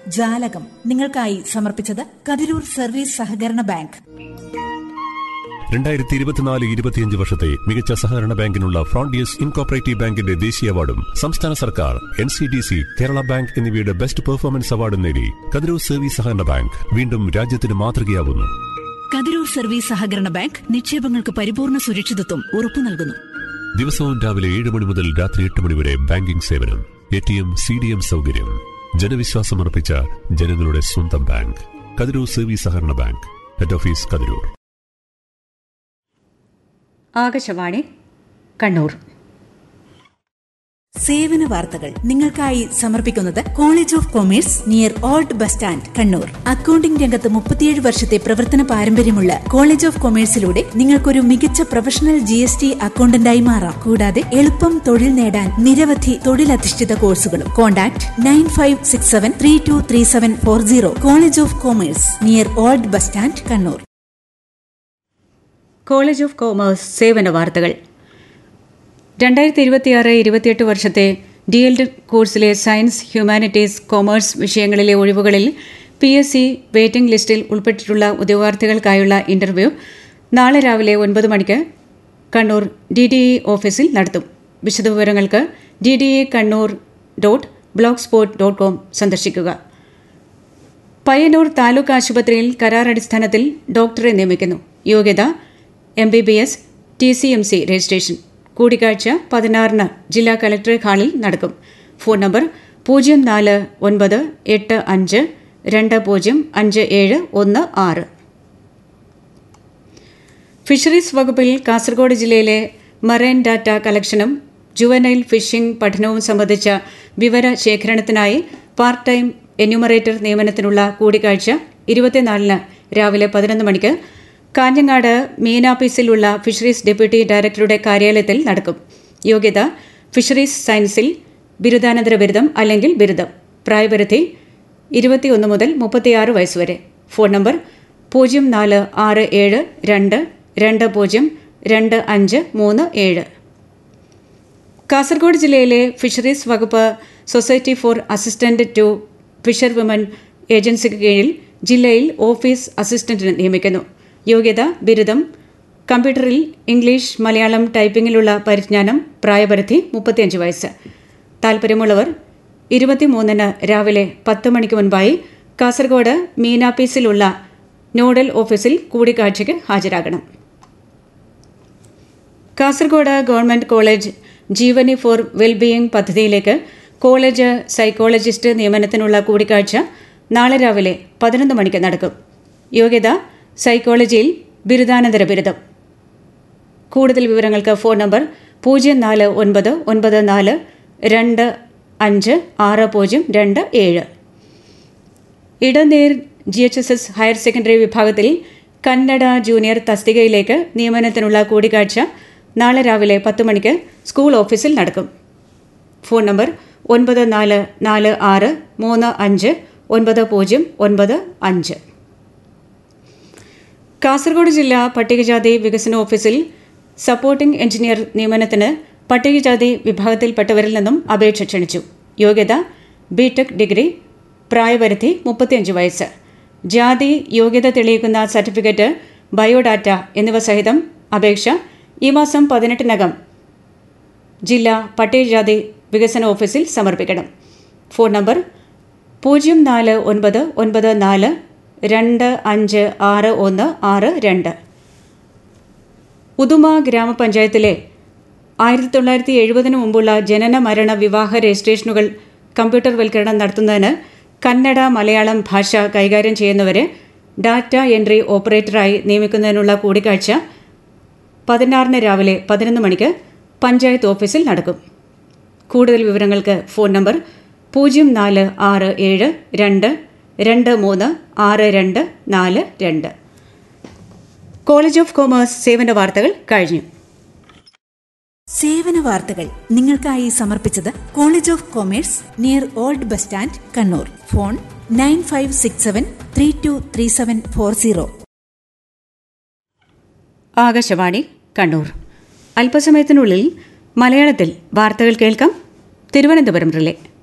ജാലകം നിങ്ങൾക്കായി സമർപ്പിച്ചത് കതിരൂർ സർവീസ് സഹകരണ ബാങ്ക് രണ്ടായിരത്തി ഇരുപത്തിനാല് ഇരുപത്തിയഞ്ച് വർഷത്തെ മികച്ച സഹകരണ ബാങ്കിനുള്ള ഫ്രോണ്ടിയസ് ഇൻകോപ്പറേറ്റീവ് ബാങ്കിന്റെ ദേശീയ അവാർഡും സംസ്ഥാന സർക്കാർ N C D C Kerala bank എന്നിവയുടെ ബെസ്റ്റ് പെർഫോമൻസ് അവാർഡും നേടി കതിരൂർ സർവീസ് സഹകരണ ബാങ്ക് വീണ്ടും രാജ്യത്തിന് മാതൃകയാവുന്നു കതിരൂർ സർവീസ് സഹകരണ ബാങ്ക് നിക്ഷേപങ്ങൾക്ക് പരിപൂർണ സുരക്ഷിതത്വം ഉറപ്പു നൽകുന്നു ദിവസവും രാവിലെ ഏഴ് മണി മുതൽ രാത്രി എട്ട് മണി വരെ ബാങ്കിംഗ് സേവനം A T M C D M സൗകര്യം ജനവിശ്വാസമർപ്പിച്ച ജനങ്ങളുടെ സ്വന്തം ബാങ്ക് കതിരൂർ സർവീസ് സഹകരണ bank head office Kathirur Akashvani Kannur സേവന വാർത്തകൾ നിങ്ങൾക്കായി സമർപ്പിക്കുന്നത് college of commerce near old bus stand Kannur accounting രംഗത്ത് മുപ്പത്തിയേഴ് വർഷത്തെ പ്രവർത്തന പാരമ്പര്യമുള്ള കോളേജ് ഓഫ് കൊമേഴ്സിലൂടെ നിങ്ങൾക്കൊരു മികച്ച പ്രൊഫഷണൽ ജി എസ് ടി അക്കൌണ്ടന്റായി മാറാം കൂടാതെ എളുപ്പം തൊഴിൽ നേടാൻ നിരവധി തൊഴിലധിഷ്ഠിത കോഴ്സുകളും contact nine five six seven three two three seven four zero college of commerce near old bus stand Kannur college of commerce സേവന വാർത്തകൾ രണ്ടായിരത്തി ഇരുപത്തിയാറ് ഇരുപത്തിയെട്ട് വർഷത്തെ ഡി എൽ കോഴ്സിലെ സയൻസ് ഹ്യൂമാനിറ്റീസ് കൊമേഴ്സ് വിഷയങ്ങളിലെ ഒഴിവുകളിൽ പി എസ് സി വെയിറ്റിംഗ് ലിസ്റ്റിൽ ഉൾപ്പെട്ടിട്ടുള്ള ഉദ്യോഗാർത്ഥികൾക്കായുള്ള ഇന്റർവ്യൂ നാളെ രാവിലെ ഒൻപത് മണിക്ക് കണ്ണൂർ ഡി ഡി ഇ ഓഫീസിൽ നടത്തും വിശദവിവരങ്ങൾക്ക് D D E Kannur dot blogspot dot com സന്ദർശിക്കുക പയ്യന്നൂർ താലൂക്ക് ആശുപത്രിയിൽ കരാർ അടിസ്ഥാനത്തിൽ ഡോക്ടറെ നിയമിക്കുന്നു യോഗ്യത M B B S T C M C registration കൂടിക്കാഴ്ച പതിനാറിന് ജില്ലാ കലക്ടറേറ്റ് ഹാളിൽ നടക്കും ഫോൺ നമ്പർ പൂജ്യം നാല് ഒൻപത് എട്ട് അഞ്ച് രണ്ട് പൂജ്യം അഞ്ച് ഏഴ് ഒന്ന് ആറ് ഫിഷറീസ് വകുപ്പിൽ കാസർഗോഡ് ജില്ലയിലെ മറൈൻ ഡാറ്റ കളക്ഷനും ജുവനൈൽ ഫിഷിംഗ് പഠനവും സംബന്ധിച്ച വിവര ശേഖരണത്തിനായി പാർട്ട് ടൈം എന്യൂമറേറ്റർ നിയമനത്തിനുള്ള കൂടിക്കാഴ്ച ഇരുപത്തിനാലിന് രാവിലെ പതിനൊന്ന് മണിക്ക് കാഞ്ഞങ്ങാട് മീനാഫീസിലുള്ള ഫിഷറീസ് ഡെപ്യൂട്ടി ഡയറക്ടറുടെ കാര്യാലയത്തിൽ നടക്കും യോഗ്യത ഫിഷറീസ് സയൻസിൽ ബിരുദാനന്തര ബിരുദം അല്ലെങ്കിൽ ബിരുദം പ്രായപരിധി ഇരുപത്തിയൊന്ന് മുതൽ മുപ്പത്തിയാറ് വയസ്സുവരെ ഫോൺ നമ്പർ പൂജ്യം നാല് ആറ് ഏഴ് രണ്ട് രണ്ട് പൂജ്യം രണ്ട് അഞ്ച് മൂന്ന് ഏഴ് കാസർഗോഡ് ജില്ലയിലെ ഫിഷറീസ് വകുപ്പ് society for assistant to fisher women ഏജൻസിക്ക് കീഴിൽ ജില്ലയിൽ ഓഫീസ് അസിസ്റ്റന്റിന് നിയമിക്കുന്നു യോഗ്യത ബിരുദം കമ്പ്യൂട്ടറിൽ ഇംഗ്ലീഷ് മലയാളം ടൈപ്പിംഗിലുള്ള പരിജ്ഞാനം പ്രായപരിധി മുപ്പത്തിയഞ്ച് വയസ്സ് താൽപ്പര്യമുള്ളവർ ഇരുപത്തിമൂന്നിന് രാവിലെ പത്ത് മണിക്ക് മുൻപായി കാസർഗോഡ് മീനാപ്പീസിലുള്ള നോഡൽ ഓഫീസിൽ കൂടിക്കാഴ്ചയ്ക്ക് ഹാജരാകണം Kasaragod government college Jeevani for wellbeing പദ്ധതിയിലേക്ക് കോളേജ് സൈക്കോളജിസ്റ്റ് നിയമനത്തിനുള്ള കൂടിക്കാഴ്ച നാളെ രാവിലെ പതിനൊന്ന് മണിക്ക് നടക്കും യോഗ്യത സൈക്കോളജിയിൽ ബിരുദാനന്തര ബിരുദം കൂടുതൽ വിവരങ്ങൾക്ക് ഫോൺ നമ്പർ പൂജ്യം നാല് ഒൻപത് ഒൻപത് നാല് രണ്ട് അഞ്ച് ആറ് പൂജ്യം രണ്ട് ഏഴ് Edneer G H S S higher secondary വിഭാഗത്തിൽ കന്നഡ ജൂനിയർ തസ്തികയിലേക്ക് നിയമനത്തിനുള്ള കൂടിക്കാഴ്ച നാളെ രാവിലെ പത്ത് മണിക്ക് സ്കൂൾ ഓഫീസിൽ നടക്കും ഫോൺ നമ്പർ ഒൻപത് നാല് നാല് ആറ് മൂന്ന് അഞ്ച് ഒൻപത് പൂജ്യം ഒൻപത് അഞ്ച് കാസർഗോഡ് ജില്ലാ പട്ടികജാതി വികസന ഓഫീസിൽ സപ്പോർട്ടിംഗ് എഞ്ചിനീയർ നിയമനത്തിന് പട്ടികജാതി വിഭാഗത്തിൽപ്പെട്ടവരിൽ നിന്നും അപേക്ഷ ക്ഷണിച്ചു യോഗ്യത ബിടെക് ഡിഗ്രി പ്രായപരിധി മുപ്പത്തിയഞ്ച് വയസ്സ് ജാതി യോഗ്യത തെളിയിക്കുന്ന സർട്ടിഫിക്കറ്റ് ബയോഡാറ്റ എന്നിവ സഹിതം അപേക്ഷ ഈ മാസം പതിനെട്ടിനകം ജില്ലാ പട്ടികജാതി വികസന ഓഫീസിൽ സമർപ്പിക്കണം ഫോൺ നമ്പർ പൂജ്യം നാല് ഒൻപത് ഒൻപത് നാല് രണ്ട് അഞ്ച് ആറ് ഒന്ന് ആറ് രണ്ട് ഉദുമ ഗ്രാമപഞ്ചായത്തിലെ ആയിരത്തി തൊള്ളായിരത്തി എഴുപതിനു മുമ്പുള്ള ജനന മരണ വിവാഹ രജിസ്ട്രേഷനുകൾ കമ്പ്യൂട്ടർവൽക്കരണം നടത്തുന്നതിന് കന്നഡ മലയാളം ഭാഷ കൈകാര്യം ചെയ്യുന്നവരെ ഡാറ്റ എൻട്രി ഓപ്പറേറ്ററായി നിയമിക്കുന്നതിനുള്ള കൂടിക്കാഴ്ച പതിനാറിന് രാവിലെ പതിനൊന്ന് മണിക്ക് പഞ്ചായത്ത് ഓഫീസിൽ നടക്കും കൂടുതൽ വിവരങ്ങൾക്ക് ഫോൺ നമ്പർ പൂജ്യം നാല് ആറ് ഏഴ് രണ്ട് രണ്ട് മൂന്ന് ആറ് രണ്ട് നാല് രണ്ട് കോളേജ് ഓഫ് കോമേഴ്സ് സേവന വാർത്തകൾ കഴിഞ്ഞു സേവന വാർത്തകൾ നിങ്ങൾക്കായി സമർപ്പിച്ചത് college of commerce near old bus stand Kannur phone nine five six seven three two three seven four zero Akashvani Kannur അല്പസമയത്തിനുള്ളിൽ മലയാളത്തിൽ വാർത്തകൾ കേൾക്കാം തിരുവനന്തപുരം റിലേ